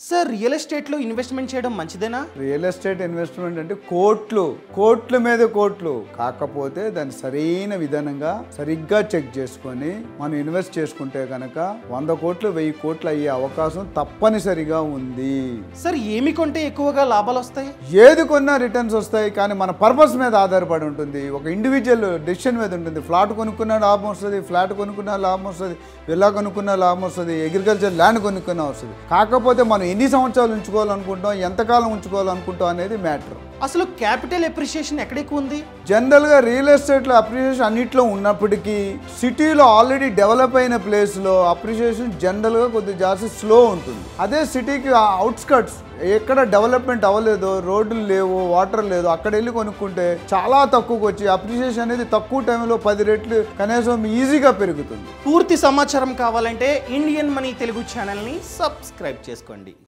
sir real ఎస్టేట్లో investment చేయడం మంచిదేనా రియల్ ఎస్టేట్ ఇన్వెస్ట్మెంట్ అంటే కోట్లు కోట్ల మీద కోట్లు కాకపోతే దాన్ని సరైన విధానంగా సరిగ్గా చెక్ చేసుకొని మనం ఇన్వెస్ట్ చేసుకుంటే కనుక వంద కోట్లు వెయ్యి కోట్లు అయ్యే అవకాశం తప్పనిసరిగా ఉంది సార్ ఏమి కొంటే ఎక్కువగా లాభాలు వస్తాయి ఏది కొన్నా రిటర్న్స్ వస్తాయి కానీ మన పర్పస్ మీద ఆధారపడి ఉంటుంది ఒక ఇండివిజువల్ డెసిషన్ మీద ఉంటుంది ఫ్లాట్ కొనుక్కున్న లాభం వస్తుంది ఫ్లాట్ కొనుక్కున్న లాభం వస్తుంది విల్లా కొనుక్కున్న లాభం వస్తుంది అగ్రికల్చర్ ల్యాండ్ కొనుక్కున్న వస్తుంది కాకపోతే మనం ఎన్ని సంవత్సరాలు ఉంచుకోవాలనుకుంటాం ఎంతకాలం ఉంచుకోవాలనుకుంటాం అనేది మ్యాటర్ అసలు క్యాపిటల్ ఎప్రిషియేషన్ ఎక్కడ ఎక్కువ ఉంది జనరల్గా రియల్ ఎస్టేట్లో అప్రిషియేషన్ అన్నిట్లో ఉన్నప్పటికీ సిటీలో ఆల్రెడీ డెవలప్ అయిన ప్లేస్లో అప్రిషియేషన్ జనరల్గా కొద్దిగా జాస్తి స్లో ఉంటుంది అదే సిటీకి అవుట్స్కట్స్ ఎక్కడ డెవలప్మెంట్ అవ్వలేదో రోడ్లు లేవు వాటర్ లేదు అక్కడ వెళ్ళి కొనుక్కుంటే చాలా తక్కువకి వచ్చి అప్రిషియేషన్ అనేది తక్కువ టైంలో పది రెట్లు కనీసం ఈజీగా పెరుగుతుంది పూర్తి సమాచారం కావాలంటే ఇండియన్ మనీ తెలుగు ఛానల్ని సబ్స్క్రైబ్ చేసుకోండి